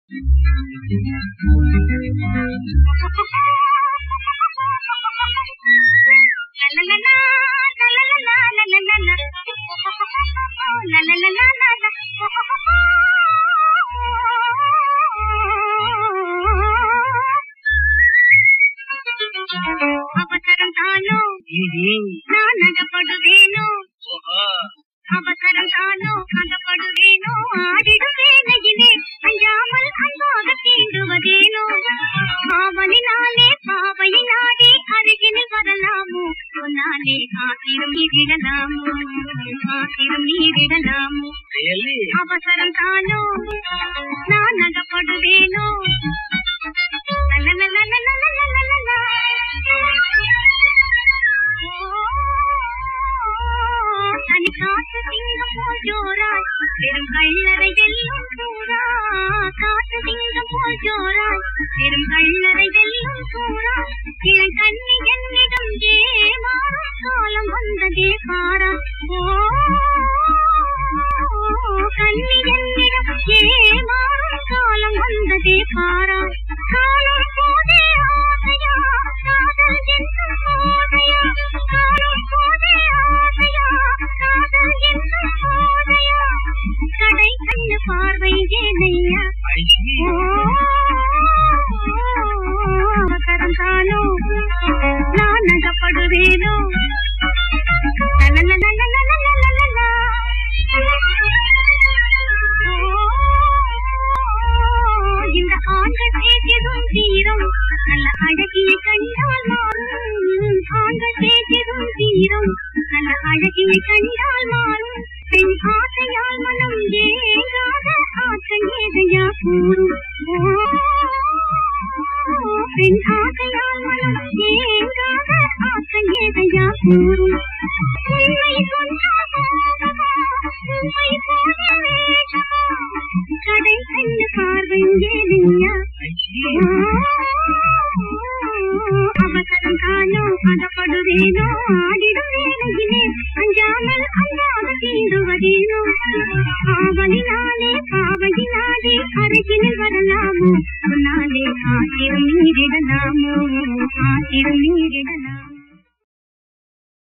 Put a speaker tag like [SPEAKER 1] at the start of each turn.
[SPEAKER 1] அவசரம் தானோ நான் அகப்படுவேனோ அவசரம் தானோ அகப்படுவேனோ ஆடிடுவேனையிலே அஞ்சாமல் அன்பாக தீண்டுவதேனோ பாவலினாலே பாவையினாலே அருகினில் வரலாமோ சொன்னாலே காத்திரும் நீரிடலாமோ காத்திரும் நீரிடலாமோ அவசரம் தானோ நான் அகப்படுவேனோ தனி காத்து சிங்கம் போல் ஜோராய் பெரும் கள்ளரை வெல்லும் சூரா காத்து சிங்கம் போல் ஜோராய் பெரும் கள்ளரை வெல்லும் சூரா இளம் கண்ணி என்னிடம் ஏமாறும் காலம் வந்ததே பாரா ஓ கண்ணி என்னிடம் ஏமாறும் காலம் வந்ததே பாரா காலம் போதே ஆசையா காதல் என்னும் போதையா காலம் போதே ஆசையா காதல் என்னும் போதையா கடை கண்ணு பார்வை ஏனையா அவசரம் தானோ நான் நகப்படுவேனோ இந்த ஆண்கள் பேசியதும் தீரம் நல்ல அழகிய கண்டால் மாறும் ஆண்கள் பேசியதும் தீரம் நல்ல அழகிய கண்டால் மாறும் பெண் ஆசையால் மனம் ஏங்காத ஆற்றல் ஏதையா கூறும் ஓ, பெண் ஆசையால் மனம் ஏங்காத ஆற்றல் ஏதையா கூறும் உண்மை சொன்னால் போதமா, உண்மை போல வேஷமா, கடை கண்ணு பார்வை ஏனையா அவசரம் தானோ அகப்படுவேனோ ஆடிடும் வேலையிலே அஞ்சாமல் அல்லாத தீண்டுவதேனோ ஆவலினா